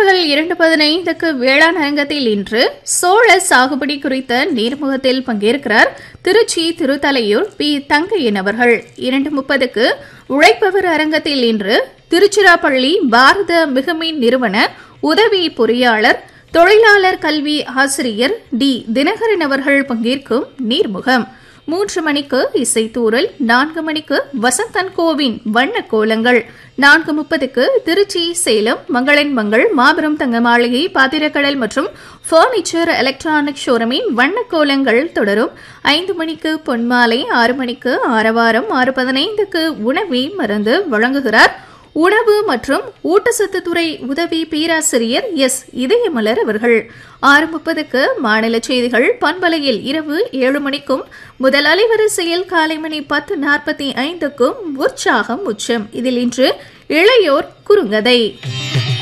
பிற்பகல் இரண்டு பதினைந்துக்கு வேளாண் அரங்கத்தில் இன்று சோழ சாகுபடி குறித்த நேர்முகத்தில் பங்கேற்கிறார் திருச்சி திருத்தலையூர் பி தங்கையன் அவர்கள் இரண்டு முப்பதுக்கு உழைப்பவர் அரங்கத்தில் இன்று திருச்சிராப்பள்ளி பாரத மிகுமின் நிறுவன உதவி பொறியாளர் தொழிலாளர் கல்வி ஆசிரியர் டி தினகரன் அவர்கள் பங்கேற்கும் நீர்முகம் மூன்று மணிக்கு இசைத்தூரல் நான்கு மணிக்கு வசந்தன் கோவின் வண்ண கோலங்கள் நான்கு முப்பதுக்கு திருச்சி சேலம் மங்களன் மங்கள் மாபெரும் தங்க மாளிகை பாத்திரக்கடல் மற்றும் பர்னிச்சர் எலக்ட்ரானிக் ஷோரூமின் வண்ண கோலங்கள் தொடரும் ஐந்து மணிக்கு பொன்மாலை ஆறு மணிக்கு ஆரவாரம் ஆறு பதினைந்துக்கு உணவி மருந்து வழங்குகிறார் உணவு மற்றும் ஊட்டச்சத்து துறை உதவி பேராசிரியர் எஸ் இதயமலர் அவர்கள் ஆறு முப்பதுக்கு மாநில செய்திகள் பண்பலையில் இரவு ஏழு மணிக்கும் முதல் அலைவரிசையில் காலை மணி பத்து நாற்பத்தி ஐந்துக்கும் உற்சாகம் உச்சம் இதில் இன்று இளையோர் குறுங்கதை